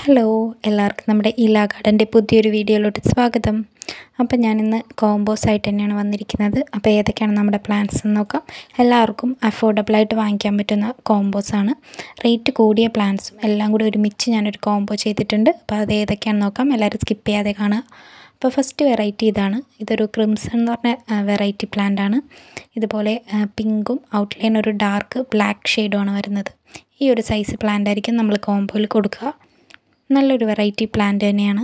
hello എല്ലാവർക്കും നമ്മുടെ ഇലാ ഗാർഡൻ്റെ പുതിയൊരു വീഡിയോയിലോട്ട് സ്വാഗതം അപ്പം ഞാനിന്ന് കോമ്പോസ് ആയിട്ട് തന്നെയാണ് വന്നിരിക്കുന്നത് അപ്പോൾ ഏതൊക്കെയാണ് നമ്മുടെ പ്ലാന്റ്സ് എന്ന് നോക്കാം എല്ലാവർക്കും അഫോർഡബിളായിട്ട് വാങ്ങിക്കാൻ പറ്റുന്ന കോമ്പോസ് ആണ് റേറ്റ് കൂടിയ പ്ലാന്റ്സും എല്ലാം കൂടി ഒരുമിച്ച് ഞാനൊരു കോംബോ ചെയ്തിട്ടുണ്ട് അപ്പോൾ അത് ഏതൊക്കെയാണെന്ന് നോക്കാം എല്ലാവരും സ്കിപ്പ് ചെയ്യാതെ കാണുക അപ്പോൾ ഫസ്റ്റ് വെറൈറ്റി ഇതാണ് ഇതൊരു ക്രിംസൺ എന്ന് പറഞ്ഞ വെറൈറ്റി പ്ലാന്റ് ആണ് ഇതുപോലെ പിങ്കും ഔട്ട്ലൈൻ ഒരു ഡാർക്ക് ബ്ലാക്ക് ഷെയ്ഡുമാണ് വരുന്നത് ഈ ഒരു സൈസ് പ്ലാന്റ് ആയിരിക്കും നമ്മൾ കോംബോയിൽ കൊടുക്കുക നല്ലൊരു വെറൈറ്റി പ്ലാന്റ് തന്നെയാണ്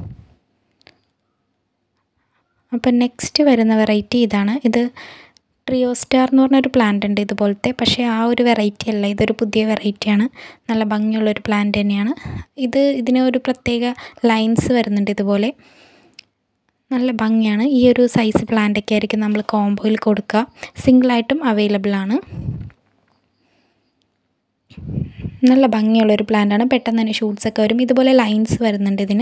അപ്പം നെക്സ്റ്റ് വരുന്ന വെറൈറ്റി ഇതാണ് ഇത് ട്രിയോ സ്റ്റാർ എന്ന് പറഞ്ഞൊരു പ്ലാന്റ് ഉണ്ട് ഇതുപോലത്തെ പക്ഷേ ആ ഒരു വെറൈറ്റി അല്ല ഇതൊരു പുതിയ വെറൈറ്റിയാണ് നല്ല ഭംഗിയുള്ളൊരു പ്ലാന്റ് തന്നെയാണ് ഇത് ഇതിന് ഒരു പ്രത്യേക ലൈൻസ് വരുന്നുണ്ട് ഇതുപോലെ നല്ല ഭംഗിയാണ് ഈ ഒരു സൈസ് പ്ലാന്റൊക്കെ ആയിരിക്കും നമ്മൾ കോംബോയിൽ കൊടുക്കുക സിംഗിളായിട്ടും അവൈലബിൾ ആണ് നല്ല ഭംഗിയുള്ളൊരു പ്ലാന്റാണ് പെട്ടെന്ന് തന്നെ ഷൂട്ട്സ് ഒക്കെ വരും ഇതുപോലെ ലൈൻസ് വരുന്നുണ്ട് ഇതിന്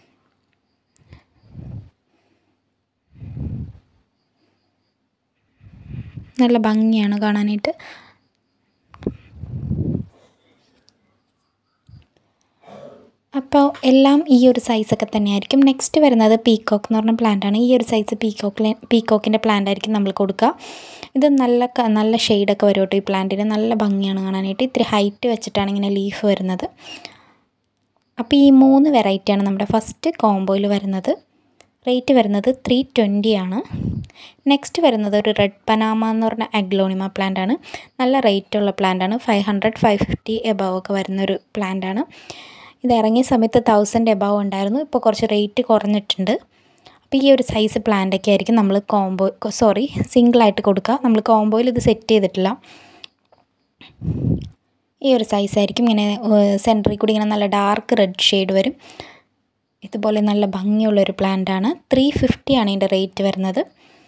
നല്ല ഭംഗിയാണ് കാണാനായിട്ട് അപ്പോൾ എല്ലാം ഈ ഒരു സൈസൊക്കെ തന്നെയായിരിക്കും നെക്സ്റ്റ് വരുന്നത് പീക്കോക്ക് എന്ന് പറഞ്ഞ പ്ലാന്റാണ് ഈ ഒരു സൈസ് പീക്കോക്കിലെ പീക്കോക്കിൻ്റെ പ്ലാന്റ് ആയിരിക്കും നമ്മൾ കൊടുക്കുക ഇത് നല്ല നല്ല ഷെയ്ഡൊക്കെ വരും കേട്ടോ ഈ പ്ലാന്റിന് നല്ല ഭംഗിയാണ് കാണാനായിട്ട് ഇത്തിരി ഹൈറ്റ് വെച്ചിട്ടാണ് ഇങ്ങനെ ലീഫ് വരുന്നത് അപ്പോൾ ഈ മൂന്ന് വെറൈറ്റിയാണ് നമ്മുടെ ഫസ്റ്റ് കോംബോയിൽ വരുന്നത് റേറ്റ് വരുന്നത് ത്രീ ട്വൻറ്റി ആണ് നെക്സ്റ്റ് വരുന്നത് ഒരു റെഡ് പനാമ എന്ന് പറഞ്ഞ അഗ്ലോണിമ പ്ലാന്റ് ആണ് നല്ല റേറ്റുള്ള പ്ലാന്റ് ആണ് five hundred five fifty above ഒക്കെ വരുന്നൊരു പ്ലാന്റ് ആണ് ഇത് ഇറങ്ങിയ സമയത്ത് തൗസൻഡ് എബവ് ഉണ്ടായിരുന്നു ഇപ്പോൾ കുറച്ച് റേറ്റ് കുറഞ്ഞിട്ടുണ്ട് അപ്പോൾ ഈ ഒരു സൈസ് പ്ലാന്റൊക്കെ ആയിരിക്കും നമ്മൾ കോംബോ സോറി സിംഗിളായിട്ട് കൊടുക്കുക നമ്മൾ കോംബോയിൽ ഇത് സെറ്റ് ചെയ്തിട്ടില്ല ഈ ഒരു സൈസ് ആയിരിക്കും ഇങ്ങനെ സെൻറ്ററിൽ കൂടി ഇങ്ങനെ നല്ല ഡാർക്ക് റെഡ് ഷെയ്ഡ് വരും ഇതുപോലെ നല്ല ഭംഗിയുള്ളൊരു പ്ലാന്റാണ് ത്രീ ഫിഫ്റ്റിയാണ് ഇതിൻ്റെ റേറ്റ് വരുന്നത്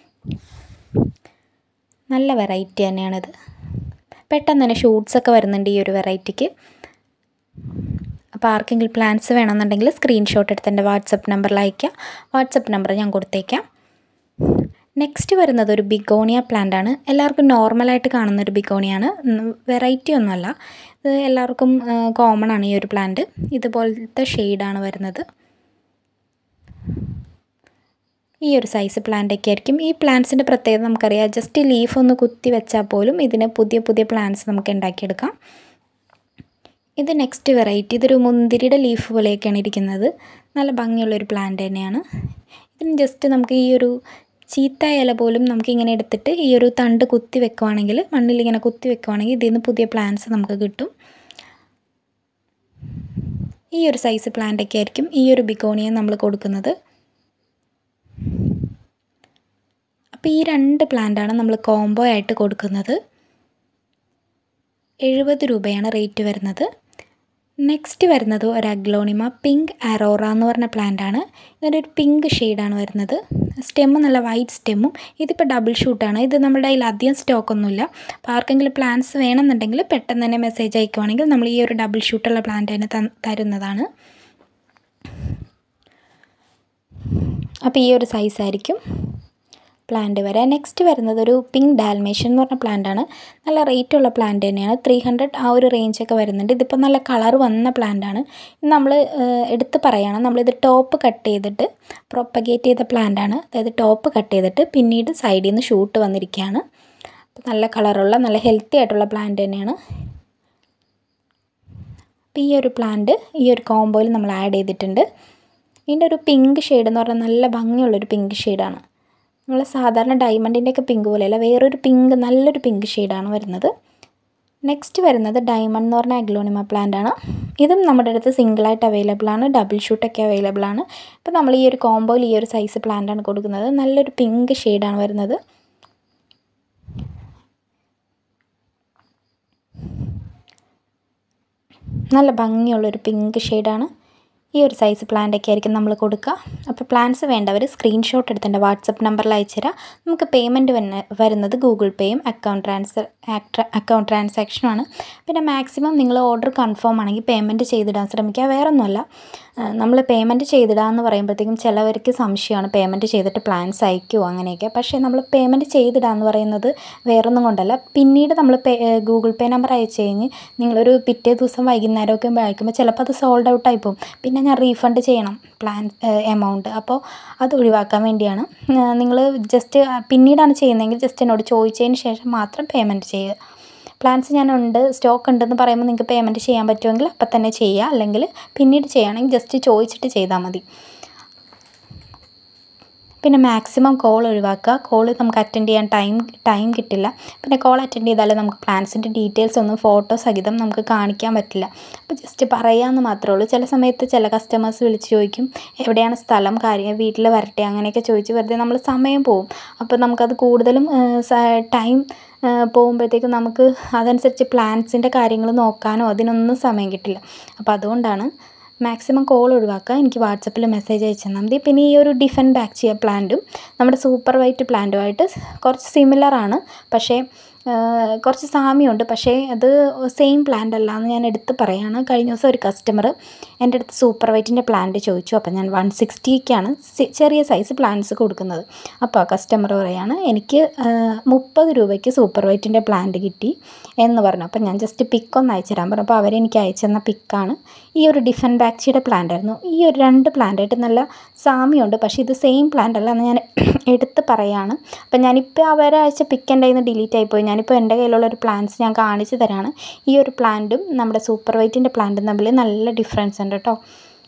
നല്ല വെറൈറ്റി തന്നെയാണിത് പെട്ടെന്ന് തന്നെ ഷൂട്ട്സൊക്കെ വരുന്നുണ്ട് ഈ ഒരു വെറൈറ്റിക്ക് അപ്പോൾ ആർക്കെങ്കിലും പ്ലാൻസ് വേണമെന്നുണ്ടെങ്കിൽ സ്ക്രീൻഷോട്ട് എടുത്ത് എൻ്റെ വാട്സപ്പ് നമ്പറിൽ അയയ്ക്കുക വാട്സപ്പ് നമ്പർ ഞാൻ കൊടുത്തേക്കാം നെക്സ്റ്റ് വരുന്നത് ഒരു ബിഗോണിയ പ്ലാന്റ് ആണ് എല്ലാവർക്കും നോർമലായിട്ട് കാണുന്ന ഒരു ബിഗോണിയാണ് വെറൈറ്റി ഒന്നുമല്ല ഇത് എല്ലാവർക്കും കോമൺ ആണ് ഈ ഒരു പ്ലാന്റ് ഇതുപോലത്തെ ഷെയ്ഡാണ് വരുന്നത് ഈ ഒരു സൈസ് പ്ലാന്റൊക്കെ ആയിരിക്കും ഈ പ്ലാന്റ്സിൻ്റെ പ്രത്യേകത നമുക്കറിയാം ജസ്റ്റ് ലീഫ് ഒന്ന് കുത്തി വെച്ചാൽ പോലും ഇതിന് പുതിയ പുതിയ പ്ലാന്റ്സ് നമുക്ക് ഉണ്ടാക്കിയെടുക്കാം ഇത് നെക്സ്റ്റ് വെറൈറ്റി ഇതൊരു മുന്തിരിയുടെ ലീഫ് പോലെയൊക്കെയാണ് ഇരിക്കുന്നത് നല്ല ഭംഗിയുള്ളൊരു പ്ലാന്റ് തന്നെയാണ് ഇതിന് ജസ്റ്റ് നമുക്ക് ഈ ഒരു ചീത്ത ഇല പോലും നമുക്ക് ഇങ്ങനെ എടുത്തിട്ട് ഈ ഒരു തണ്ട് കുത്തി വെക്കുവാണെങ്കിൽ മണ്ണിൽ ഇങ്ങനെ കുത്തി വെക്കുവാണെങ്കിൽ ഇതിൽ നിന്ന് പുതിയ പ്ലാന്റ്സ് നമുക്ക് കിട്ടും ഈ ഒരു സൈസ് പ്ലാന്റൊക്കെ ആയിരിക്കും ഈ ഒരു ബിഗോണിയ നമ്മൾ കൊടുക്കുന്നത് അപ്പോൾ ഈ രണ്ട് പ്ലാന്റാണ് നമ്മൾ കോംബോ ആയിട്ട് കൊടുക്കുന്നത് എഴുപത് രൂപയാണ് റേറ്റ് വരുന്നത് നെക്സ്റ്റ് വരുന്നത് ഒരു അഗ്ലോണിമ പിങ്ക് അറോറ എന്ന് പറഞ്ഞ പ്ലാന്റ് ആണ് ഇതിൻ്റെ ഒരു പിങ്ക് ഷെയ്ഡാണ് വരുന്നത് സ്റ്റെമ്മ് നല്ല വൈറ്റ് സ്റ്റെമ്മും ഇതിപ്പോൾ ഡബിൾ ഷൂട്ടാണ് ഇത് നമ്മുടെ കയ്യിൽ അധികം സ്റ്റോക്കൊന്നുമില്ല അപ്പോൾ ആർക്കെങ്കിലും പ്ലാന്റ്സ് വേണമെന്നുണ്ടെങ്കിൽ പെട്ടെന്ന് തന്നെ മെസ്സേജ് അയക്കുവാണെങ്കിൽ നമ്മൾ ഈ ഒരു ഡബിൾ ഷൂട്ടുള്ള പ്ലാന്റ് തന്നെ തരുന്നതാണ് അപ്പോൾ ഈ ഒരു സൈസ് ആയിരിക്കും പ്ലാന്റ് വരെ നെക്സ്റ്റ് വരുന്നത് ഒരു പിങ്ക് ഡാൽമേഷൻ എന്ന് പറഞ്ഞ പ്ലാന്റാണ് നല്ല റേറ്റ് ഉള്ള പ്ലാന്റ് തന്നെയാണ് ത്രീ ഹൺഡ്രഡ് ആ ഒരു റേഞ്ചൊക്കെ വരുന്നുണ്ട് ഇതിപ്പോൾ നല്ല കളർ വന്ന പ്ലാന്റാണ് നമ്മൾ എടുത്ത് പറയുകയാണ് നമ്മളിത് ടോപ്പ് കട്ട് ചെയ്തിട്ട് പ്രൊപ്പഗേറ്റ് ചെയ്ത പ്ലാന്റാണ് അതായത് ടോപ്പ് കട്ട് ചെയ്തിട്ട് പിന്നീട് സൈഡിൽ നിന്ന് ഷൂട്ട് വന്നിരിക്കുകയാണ് അപ്പോൾ നല്ല കളറുള്ള നല്ല ഹെൽത്തി ആയിട്ടുള്ള പ്ലാന്റ് തന്നെയാണ് അപ്പോൾ ഈ ഒരു പ്ലാന്റ് ഈ ഒരു കോംബോയിൽ നമ്മൾ ആഡ് ചെയ്തിട്ടുണ്ട് ഇതിൻ്റെ ഒരു പിങ്ക് ഷെയ്ഡ് എന്ന് പറഞ്ഞാൽ നല്ല ഭംഗിയുള്ളൊരു പിങ്ക് ഷെയ്ഡാണ് നമ്മൾ സാധാരണ ഡയമണ്ടിൻ്റെയൊക്കെ പിങ്ക് പോലെയല്ല വേറൊരു പിങ്ക് നല്ലൊരു പിങ്ക് ഷെയ്ഡാണ് വരുന്നത് നെക്സ്റ്റ് വരുന്നത് ഡയമണ്ട് എന്ന് പറഞ്ഞ അഗ്ലോണിമ പ്ലാന്റ് ആണ് ഇതും നമ്മുടെ അടുത്ത് സിംഗിളായിട്ട് അവൈലബിൾ ആണ് ഡബിൾ ഷൂട്ടൊക്കെ അവൈലബിൾ ആണ് അപ്പോൾ നമ്മൾ ഈ ഒരു കോംബോയിൽ ഈ ഒരു സൈസ് പ്ലാന്റ് ആണ് കൊടുക്കുന്നത് നല്ലൊരു പിങ്ക് ഷെയ്ഡാണ് വരുന്നത് നല്ല ഭംഗിയുള്ളൊരു പിങ്ക് ഷെയ്ഡാണ് ഈ ഒരു സൈസ് പ്ലാന്റൊക്കെ ആയിരിക്കും നമ്മൾ കൊടുക്കുക അപ്പോൾ പ്ലാൻസ് വേണ്ടവർ സ്ക്രീൻഷോട്ട് എടുത്ത് എൻ്റെ വാട്സപ്പ് നമ്പറിൽ അയച്ചുതരാം നമുക്ക് പേയ്മെൻറ്റ് വന്ന വരുന്നത് ഗൂഗിൾ പേയും അക്കൗണ്ട് ട്രാൻസ്ഫർ അക്കൗണ്ട് ട്രാൻസാക്ഷനുമാണ് പിന്നെ മാക്സിമം നിങ്ങൾ ഓർഡർ കൺഫേം ആണെങ്കിൽ പേയ്മെൻറ്റ് ചെയ്തിടാൻ ശ്രമിക്കുക വേറെ ഒന്നുമല്ല നമ്മൾ പേയ്മെൻറ്റ് ചെയ്തിടാന്ന് പറയുമ്പോഴത്തേക്കും ചിലവർക്ക് സംശയമാണ് പേയ്മെൻറ്റ് ചെയ്തിട്ട് പ്ലാൻസ് അയക്കുമോ അങ്ങനെയൊക്കെ പക്ഷേ നമ്മൾ പേയ്മെൻറ്റ് ചെയ്തിടാന്ന് പറയുന്നത് വേറൊന്നും കൊണ്ടല്ല പിന്നീട് നമ്മൾ പേ ഗൂഗിൾ പേ നമ്പർ അയച്ചു കഴിഞ്ഞ് നിങ്ങളൊരു പിറ്റേ ദിവസം വൈകുന്നേരമൊക്കെ അയക്കുമ്പോൾ ചിലപ്പോൾ അത് സോൾഡ് ഔട്ട് ആയി പോകും പിന്നെ ഞാൻ റീഫണ്ട് ചെയ്യണം പ്ലാൻ എമൗണ്ട് അപ്പോൾ അത് ഒഴിവാക്കാൻ വേണ്ടിയാണ് നിങ്ങൾ ജസ്റ്റ് പിന്നീടാണ് ചെയ്യുന്നതെങ്കിൽ ജസ്റ്റ് എന്നോട് ചോദിച്ചതിന് ശേഷം മാത്രം പേയ്മെൻറ്റ് ചെയ്യുക പ്ലാൻസ് ഞാനുണ്ട് സ്റ്റോക്ക് ഉണ്ടെന്ന് പറയുമ്പോൾ നിങ്ങൾക്ക് പേയ്മെൻറ്റ് ചെയ്യാൻ പറ്റുമെങ്കിൽ അപ്പം തന്നെ ചെയ്യുക അല്ലെങ്കിൽ പിന്നീട് ചെയ്യുകയാണെങ്കിൽ ജസ്റ്റ് ചോദിച്ചിട്ട് ചെയ്താൽ മതി പിന്നെ മാക്സിമം കോൾ ഒഴിവാക്കുക കോൾ നമുക്ക് അറ്റൻഡ് ചെയ്യാൻ ടൈം ടൈം കിട്ടില്ല പിന്നെ കോൾ അറ്റൻഡ് ചെയ്താൽ നമുക്ക് പ്ലാൻസിൻ്റെ ഡീറ്റെയിൽസ് ഒന്നും ഫോട്ടോ സഹിതം നമുക്ക് കാണിക്കാൻ പറ്റില്ല അപ്പോൾ ജസ്റ്റ് പറയാമെന്ന് മാത്രമേ ഉള്ളൂ ചില സമയത്ത് ചില കസ്റ്റമേഴ്സ് വിളിച്ച് ചോദിക്കും എവിടെയാണ് സ്ഥലം കാര്യം വീട്ടിൽ വരട്ടെ അങ്ങനെയൊക്കെ ചോദിച്ച് വെറുതെ നമ്മൾ സമയം പോവും അപ്പോൾ നമുക്കത് കൂടുതലും ടൈം പോകുമ്പോഴത്തേക്കും നമുക്ക് അതനുസരിച്ച് പ്ലാൻസിൻ്റെ കാര്യങ്ങൾ നോക്കാനോ അതിനൊന്നും സമയം കിട്ടില്ല അപ്പോൾ അതുകൊണ്ടാണ് മാക്സിമം കോൾ ഒഴിവാക്കുക എനിക്ക് വാട്സപ്പിൽ മെസ്സേജ് അയച്ചു തന്നാൽ മതി പിന്നെ ഈ ഒരു ഡിഫൻ ബാക്ക് ചെയ്യുക പ്ലാന്റും നമ്മുടെ സൂപ്പർ വൈറ്റ് പ്ലാന്റുമായിട്ട് കുറച്ച് സിമിലറാണ് പക്ഷേ കുറച്ച് സാമ്യമുണ്ട് പക്ഷേ അത് സെയിം പ്ലാന്റ് അല്ല എന്ന് ഞാൻ എടുത്ത് പറയാണ് കഴിഞ്ഞ ദിവസം ഒരു കസ്റ്റമർ എൻ്റെ അടുത്ത് സൂപ്പർ വൈറ്റിൻ്റെ പ്ലാന്റ് ചോദിച്ചു അപ്പോൾ ഞാൻ വൺ സിക്സ്റ്റിക്കാണ് ചെറിയ സൈസ് പ്ലാന്റ്സ് കൊടുക്കുന്നത് അപ്പോൾ ആ കസ്റ്റമർ പറയാണ് എനിക്ക് മുപ്പത് രൂപയ്ക്ക് സൂപ്പർ വൈറ്റിൻ്റെ പ്ലാന്റ് കിട്ടി എന്ന് പറഞ്ഞു അപ്പോൾ ഞാൻ ജസ്റ്റ് പിക്ക് ഒന്ന് അയച്ചു തരാൻ പറഞ്ഞു അപ്പോൾ അവരെനിക്ക് അയച്ചു തന്ന പിക്കാണ് ഈ ഒരു ഡിഫൻ ബാക്സിയുടെ പ്ലാന്റ് ആയിരുന്നു ഈ ഒരു രണ്ട് പ്ലാന്റായിട്ട് നല്ല സാമ്യമുണ്ട് പക്ഷേ ഇത് സെയിം പ്ലാന്റ് അല്ല എന്ന് ഞാൻ എടുത്ത് പറയാണ് അപ്പം ഞാനിപ്പോൾ അവരെ അയച്ച പിക്ക് എൻ്റെ കയ്യിൽ നിന്ന് ഡിലീറ്റ് ആയിപ്പോയി ഞാനിപ്പോൾ എൻ്റെ കയ്യിലുള്ള ഒരു പ്ലാന്റ്സ് ഞാൻ കാണിച്ചു തരാണ് ഈ ഒരു പ്ലാന്റും നമ്മുടെ സൂപ്പർ വൈറ്റിൻ്റെ പ്ലാന്റും തമ്മിൽ നല്ല ഡിഫറൻസ് ഉണ്ട് കേട്ടോ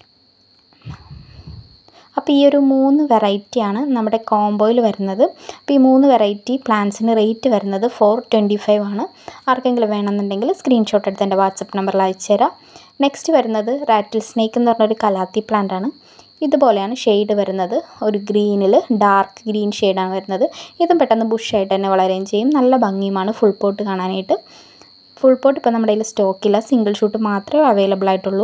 അപ്പോൾ ഈ ഒരു മൂന്ന് വെറൈറ്റിയാണ് നമ്മുടെ കോംബോയിൽ വരുന്നത് അപ്പോൾ ഈ മൂന്ന് വെറൈറ്റി പ്ലാൻസിന് റേറ്റ് വരുന്നത് ഫോർ ട്വൻറ്റി ഫൈവ് ആണ് ആർക്കെങ്കിലും വേണമെന്നുണ്ടെങ്കിൽ സ്ക്രീൻഷോട്ട് എടുത്ത് എൻ്റെ വാട്സപ്പ് നമ്പറിൽ അയച്ചു തരാം നെക്സ്റ്റ് വരുന്നത് റാറ്റിൽ സ്നേക്ക് എന്ന് പറഞ്ഞൊരു കലാത്തി പ്ലാന്റ് ആണ് ഇതുപോലെയാണ് ഷെയ്ഡ് വരുന്നത് ഒരു ഗ്രീനിൽ ഡാർക്ക് ഗ്രീൻ ഷെയ്ഡാണ് വരുന്നത് ഇതും പെട്ടെന്ന് ബുഷായിട്ട് തന്നെ വളരുകയും ചെയ്യും നല്ല ഭംഗിയുമാണ് ഫുൾ പോട്ട് കാണാനായിട്ട് ഫുൾ പോട്ട് ഇപ്പോൾ നമ്മുടെ കയ്യിൽ സ്റ്റോക്കില്ല സിംഗിൾ ഷൂട്ട് മാത്രമേ അവൈലബിൾ ആയിട്ടുള്ളൂ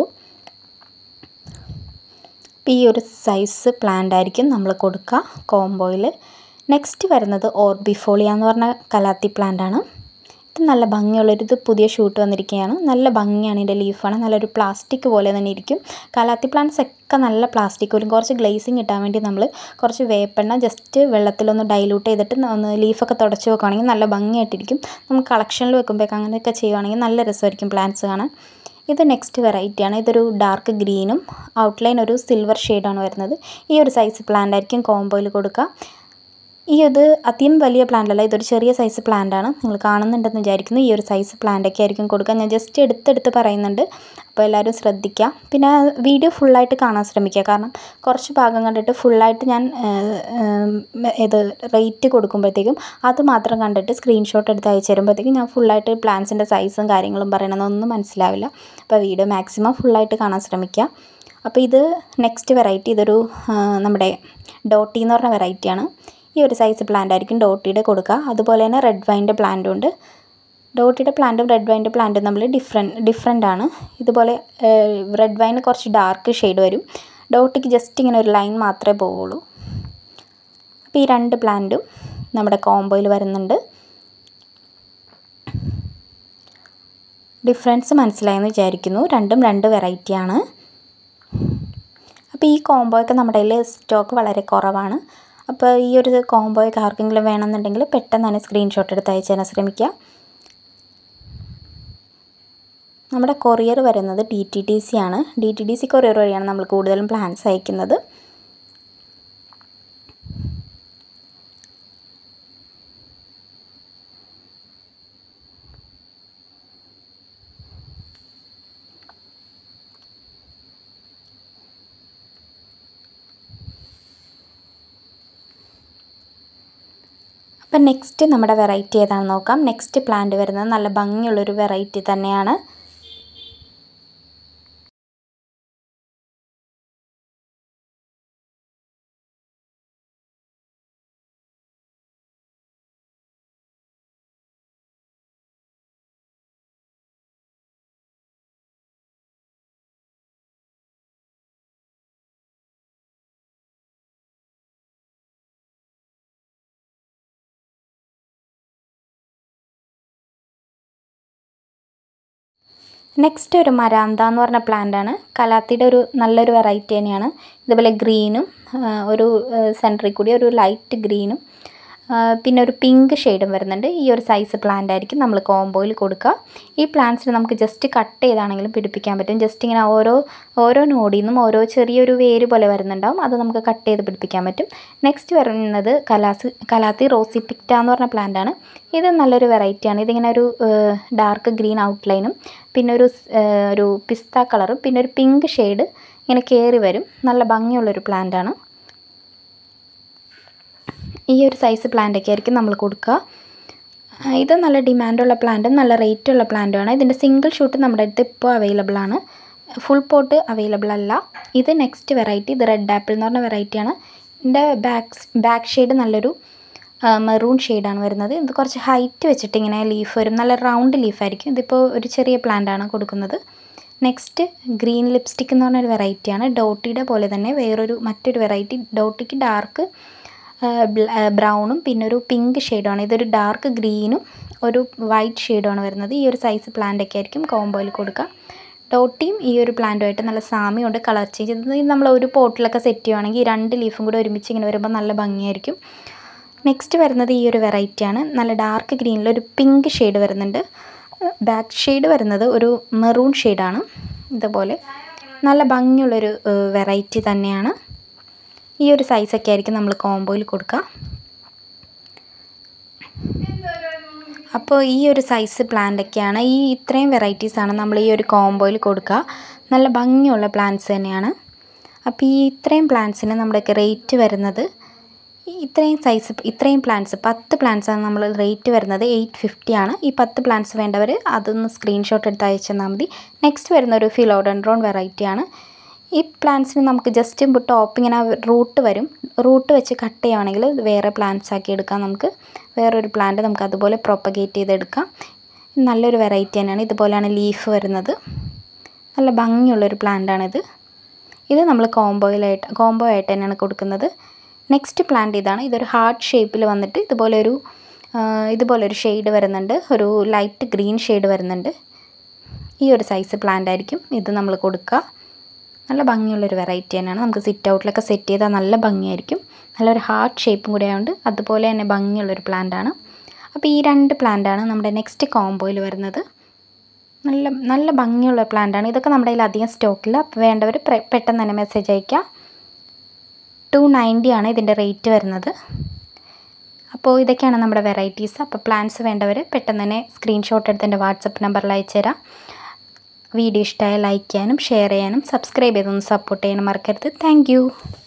അപ്പോൾ ഈ ഒരു സൈസ് പ്ലാന്റ് ആയിരിക്കും നമ്മൾ കൊടുക്കുക കോംബോയിൽ നെക്സ്റ്റ് വരുന്നത് ഓർബിഫോളിയ എന്ന് പറഞ്ഞ കലാത്തി പ്ലാന്റ് ആണ് ഇത് നല്ല ഭംഗിയുള്ളൊരു ഇത് പുതിയ ഷൂട്ട് വന്നിരിക്കുകയാണ് നല്ല ഭംഗിയാണ് ഇതിൻ്റെ ലീഫാണ് നല്ലൊരു പ്ലാസ്റ്റിക് പോലെ തന്നെ ഇരിക്കും കലാത്തി പ്ലാന്റ്സ് ഒക്കെ നല്ല പ്ലാസ്റ്റിക് വരും കുറച്ച് ഗ്ലേസിങ് കിട്ടാൻ വേണ്ടി നമ്മൾ കുറച്ച് വേപ്പെണ്ണ ജസ്റ്റ് വെള്ളത്തിലൊന്ന് ഡൈലൂട്ട് ചെയ്തിട്ട് ഒന്ന് ലീഫൊക്കെ തുടച്ച് വെക്കുകയാണെങ്കിൽ നല്ല ഭംഗിയായിട്ടിരിക്കും നമുക്ക് കളക്ഷനിൽ വെക്കുമ്പോഴേക്ക് അങ്ങനെയൊക്കെ ചെയ്യുകയാണെങ്കിൽ നല്ല രസമായിരിക്കും പ്ലാന്റ്സ് കാണാൻ ഇത് നെക്സ്റ്റ് വെറൈറ്റിയാണ് ഇതൊരു ഡാർക്ക് ഗ്രീനും ഔട്ട്ലൈൻ ഒരു സിൽവർ ഷെയ്ഡാണ് വരുന്നത് ഈ ഒരു സൈസ് പ്ലാന്റ് ആയിരിക്കും കോംബോയിൽ കൊടുക്കുക ഈ ഇത് അധികം വലിയ പ്ലാന്റ് അല്ല ഇതൊരു ചെറിയ സൈസ് പ്ലാന്റ് ആണ് നിങ്ങൾ കാണുന്നുണ്ടെന്ന് വിചാരിക്കുന്നു ഈ ഒരു സൈസ് പ്ലാന്റ് ഒക്കെ ആയിരിക്കും കൊടുക്കുക ഞാൻ ജസ്റ്റ് എടുത്തെടുത്ത് പറയുന്നുണ്ട് അപ്പോൾ എല്ലാവരും ശ്രദ്ധിക്കുക പിന്നെ വീഡിയോ ഫുള്ളായിട്ട് കാണാൻ ശ്രമിക്കുക കാരണം കുറച്ച് ഭാഗം കണ്ടിട്ട് ഫുള്ളായിട്ട് ഞാൻ ഇത് റേറ്റ് കൊടുക്കുമ്പോഴത്തേക്കും അത് മാത്രം കണ്ടിട്ട് സ്ക്രീൻഷോട്ട് എടുത്ത് അയച്ചു തരുമ്പോഴത്തേക്കും ഞാൻ ഫുള്ളായിട്ട് പ്ലാൻസിൻ്റെ സൈസും കാര്യങ്ങളും പറയണമെന്നൊന്നും മനസ്സിലാവില്ല അപ്പോൾ വീഡിയോ മാക്സിമം ഫുള്ളായിട്ട് കാണാൻ ശ്രമിക്കുക അപ്പോൾ ഇത് നെക്സ്റ്റ് വെറൈറ്റി ഇതൊരു നമ്മുടെ ഡോട്ടി എന്ന് പറഞ്ഞ വെറൈറ്റിയാണ് ഈ ഒരു സൈസ് പ്ലാന്റ് ആയിരിക്കും ഡോട്ടിയുടെ കൊടുക്കുക അതുപോലെ തന്നെ റെഡ് വൈൻ്റെ പ്ലാന്റും ഉണ്ട് ഡോട്ടിയുടെ പ്ലാന്റും റെഡ് വൈൻ്റെ പ്ലാന്റും തമ്മിൽ ഡിഫറെൻറ്റ് ഡിഫറെൻ്റ് ആണ് ഇതുപോലെ റെഡ് വൈന് കുറച്ച് ഡാർക്ക് ഷെയ്ഡ് വരും ഡോട്ടിക്ക് ജസ്റ്റ് ഇങ്ങനെ ഒരു ലൈൻ മാത്രമേ പോവുള്ളൂ അപ്പോൾ ഈ രണ്ട് പ്ലാന്റും നമ്മുടെ കോംബോയിൽ വരുന്നുണ്ട് ഡിഫറൻസ് മനസ്സിലായെന്ന് വിചാരിക്കുന്നു രണ്ടും രണ്ട് വെറൈറ്റിയാണ് അപ്പോൾ ഈ കോംബോയൊക്കെ നമ്മുടെ കയ്യിൽ സ്റ്റോക്ക് വളരെ കുറവാണ് അപ്പോൾ ഈ ഒരു കോംബോയൊക്കെ ആർക്കെങ്കിലും വേണമെന്നുണ്ടെങ്കിൽ പെട്ടെന്ന് തന്നെ സ്ക്രീൻഷോട്ട് എടുത്ത് അയച്ചു തരാൻ ശ്രമിക്കുക നമ്മുടെ കൊറിയർ വരുന്നത് ഡി ടി ടി സി ആണ് D T T C courier വഴിയാണ് നമ്മൾ കൂടുതലും പ്ലാൻസ് അയക്കുന്നത് അപ്പം നെക്സ്റ്റ് നമ്മുടെ വെറൈറ്റി ഏതാണെന്ന് നോക്കാം നെക്സ്റ്റ് പ്ലാന്റ് വരുന്നത് നല്ല ഭംഗിയുള്ളൊരു വെറൈറ്റി തന്നെയാണ് നെക്സ്റ്റ് ഒരു മരാന്ത എന്ന് പറഞ്ഞ പ്ലാന്റ് ആണ് കലാത്തിയുടെ ഒരു നല്ലൊരു വെറൈറ്റി തന്നെയാണ് ഇതുപോലെ ഗ്രീനും ഒരു സെൻറ്ററിൽ കൂടി ഒരു ലൈറ്റ് ഗ്രീനും പിന്നെ ഒരു പിങ്ക് ഷെയ്ഡും വരുന്നുണ്ട് ഈ ഒരു സൈസ് പ്ലാന്റ് ആയിരിക്കും നമ്മൾ കോംബോയിൽ കൊടുക്കുക ഈ പ്ലാന്റ്സിന് നമുക്ക് ജസ്റ്റ് കട്ട് ചെയ്താണെങ്കിലും പിടിപ്പിക്കാൻ പറ്റും ജസ്റ്റ് ഇങ്ങനെ ഓരോ ഓരോ നോഡിൽ നിന്നും ഓരോ ചെറിയൊരു വേര് പോലെ വരുന്നുണ്ടാവും അത് നമുക്ക് കട്ട് ചെയ്ത് പിടിപ്പിക്കാൻ പറ്റും നെക്സ്റ്റ് വരുന്നത് കലാസ് കലാത്തി റോസി പിക്റ്റ എന്ന് പറഞ്ഞ പ്ലാന്റ് ആണ് ഇത് നല്ലൊരു വെറൈറ്റിയാണ് ഇതിങ്ങനെ ഒരു ഡാർക്ക് ഗ്രീൻ ഔട്ട്ലൈനും പിന്നെ ഒരു ഒരു പിസ്ത കളറും പിന്നെ ഒരു പിങ്ക് ഷെയ്ഡ് ഇങ്ങനെ കയറി വരും നല്ല ഭംഗിയുള്ളൊരു പ്ലാന്റ് ആണ് ഈ ഒരു സൈസ് പ്ലാന്റൊക്കെ ആയിരിക്കും നമ്മൾ കൊടുക്കുക ഇത് നല്ല ഡിമാൻഡുള്ള പ്ലാന്റും നല്ല റേറ്റുള്ള പ്ലാന്റുമാണ് ഇതിൻ്റെ സിംഗിൾ ഷൂട്ട് നമ്മുടെ അടുത്ത് ഇപ്പോൾ അവൈലബിൾ ആണ് ഫുൾ പോട്ട് അവൈലബിൾ അല്ല ഇത് നെക്സ്റ്റ് വെറൈറ്റി ഇത് റെഡ് ആപ്പിൾ എന്ന് പറഞ്ഞ വെറൈറ്റിയാണ് ഇതിൻ്റെ ബാക്ക് ബാക്ക് ഷെയ്ഡ് നല്ലൊരു മെറൂൺ ഷെയ്ഡാണ് വരുന്നത് ഇത് കുറച്ച് ഹൈറ്റ് വെച്ചിട്ട് ഇങ്ങനെ ലീഫ് വരും നല്ല റൗണ്ട് ലീഫായിരിക്കും ഇതിപ്പോൾ ഒരു ചെറിയ പ്ലാന്റാണ് കൊടുക്കുന്നത് നെക്സ്റ്റ് ഗ്രീൻ ലിപ്സ്റ്റിക് എന്ന് പറഞ്ഞൊരു വെറൈറ്റിയാണ് ഡോട്ടിയുടെ പോലെ തന്നെ വേറൊരു മറ്റൊരു വെറൈറ്റി ഡോട്ടിക്ക് ഡാർക്ക് ബ്രൗണും പിന്നെ ഒരു പിങ്ക് ഷെയ്ഡുമാണ് ഇതൊരു ഡാർക്ക് ഗ്രീനും ഒരു വൈറ്റ് ഷെയ്ഡുമാണ് വരുന്നത് ഈ ഒരു സൈസ് പ്ലാന്റൊക്കെ ആയിരിക്കും കോംബോയിൽ കൊടുക്കുക ഡോട്ടിയും ഈ ഒരു പ്ലാന്റുമായിട്ട് നല്ല സാമ്യമുണ്ട് കളർ ചേഞ്ച് ഇത് നമ്മൾ ഒരു പോട്ടിലൊക്കെ സെറ്റ് ചെയ്യുവാണെങ്കിൽ ഈ രണ്ട് ലീഫും കൂടെ ഒരുമിച്ച് ഇങ്ങനെ വരുമ്പോൾ നല്ല ഭംഗിയായിരിക്കും നെക്സ്റ്റ് വരുന്നത് ഈ ഒരു വെറൈറ്റിയാണ് നല്ല ഡാർക്ക് ഗ്രീനിൽ ഒരു പിങ്ക് ഷെയ്ഡ് വരുന്നുണ്ട് ബാക്ക് ഷെയ്ഡ് വരുന്നത് ഒരു മെറൂൺ ഷെയ്ഡാണ് ഇതുപോലെ നല്ല ഭംഗിയുള്ളൊരു വെറൈറ്റി തന്നെയാണ് ഈ ഒരു സൈസൊക്കെ ആയിരിക്കും നമ്മൾ കോംബോയിൽ കൊടുക്കുക അപ്പോൾ ഈ ഒരു സൈസ് പ്ലാന്റൊക്കെയാണ് ഈ ഇത്രയും വെറൈറ്റീസാണ് നമ്മൾ ഈ ഒരു കോംബോയിൽ കൊടുക്കുക നല്ല ഭംഗിയുള്ള പ്ലാന്റ്സ് തന്നെയാണ് അപ്പോൾ ഈ ഇത്രയും പ്ലാന്റ്സിന് നമ്മുടെയൊക്കെ റേറ്റ് വരുന്നത് ഇത്രയും സൈസ് ഇത്രയും പ്ലാന്റ്സ് പത്ത് പ്ലാന്റ്സാണ് നമ്മൾ റേറ്റ് വരുന്നത് എയ്റ്റ് ഫിഫ്റ്റി ആണ് ഈ പത്ത് പ്ലാന്റ്സ് വേണ്ടവർ അതൊന്ന് സ്ക്രീൻഷോട്ട് എടുത്ത് അയച്ചു തന്നാൽ മതി നെക്സ്റ്റ് വരുന്ന ഒരു ഫിലോഡൻഡ്രോൺ വെറൈറ്റിയാണ് ഈ പ്ലാന്റ്സിന് നമുക്ക് ജസ്റ്റ് ടോപ്പ് ഇങ്ങനെ റൂട്ട് വരും റൂട്ട് വെച്ച് കട്ട് ചെയ്യുകയാണെങ്കിൽ വേറെ പ്ലാന്റ്സ് ആക്കി എടുക്കാം നമുക്ക് വേറൊരു പ്ലാന്റ് നമുക്ക് അതുപോലെ പ്രൊപ്പഗേറ്റ് ചെയ്തെടുക്കാം നല്ലൊരു വെറൈറ്റി തന്നെയാണ് ഇതുപോലെയാണ് ലീഫ് വരുന്നത് നല്ല ഭംഗിയുള്ളൊരു പ്ലാന്റാണിത് ഇത് നമ്മൾ കോംബോയിലായിട്ട് കോംബോ ആയിട്ട് തന്നെയാണ് കൊടുക്കുന്നത് നെക്സ്റ്റ് പ്ലാന്റ് ഇതാണ് ഇതൊരു ഹാർട്ട് ഷേപ്പിൽ വന്നിട്ട് ഇതുപോലെ ഒരു ഇതുപോലെ ഒരു ഷെയ്ഡ് വരുന്നുണ്ട് ഒരു ലൈറ്റ് ഗ്രീൻ ഷെയ്ഡ് വരുന്നുണ്ട് ഈ ഒരു സൈസ് പ്ലാന്റ് ആയിരിക്കും ഇത് നമ്മൾ കൊടുക്കുക നല്ല ഭംഗിയുള്ളൊരു വെറൈറ്റി തന്നെയാണ് നമുക്ക് സിറ്റ് ഔട്ടിലൊക്കെ സെറ്റ് ചെയ്താൽ നല്ല ഭംഗിയായിരിക്കും നല്ലൊരു ഹാർട്ട് ഷേപ്പും കൂടെ ആയതുകൊണ്ട് അതുപോലെ തന്നെ ഭംഗിയുള്ളൊരു പ്ലാന്റാണ് അപ്പോൾ ഈ രണ്ട് പ്ലാന്റാണ് നമ്മുടെ നെക്സ്റ്റ് കോംബോയിൽ വരുന്നത് നല്ല നല്ല ഭംഗിയുള്ള പ്ലാന്റാണ് ഇതൊക്കെ നമ്മുടെ കയ്യിൽ അധികം സ്റ്റോക്കില്ല അപ്പോൾ വേണ്ടവർ പെട്ടെന്ന് തന്നെ മെസ്സേജ് അയയ്ക്കുക ടു നയൻറ്റി ആണ് ഇതിൻ്റെ റേറ്റ് വരുന്നത് അപ്പോൾ ഇതൊക്കെയാണ് നമ്മുടെ വെറൈറ്റീസ് അപ്പോൾ പ്ലാൻസ് വേണ്ടവർ പെട്ടെന്ന് തന്നെ സ്ക്രീൻഷോട്ട് എടുത്ത് എൻ്റെ വാട്സപ്പ് നമ്പറിൽ അയച്ചു തരാം വീഡിയോ ഇഷ്ടമായ ലൈക്ക് ചെയ്യാനും ഷെയർ ചെയ്യാനും സബ്സ്ക്രൈബ് ചെയ്തൊന്ന് സപ്പോർട്ട് ചെയ്യാനും മറക്കരുത് താങ്ക്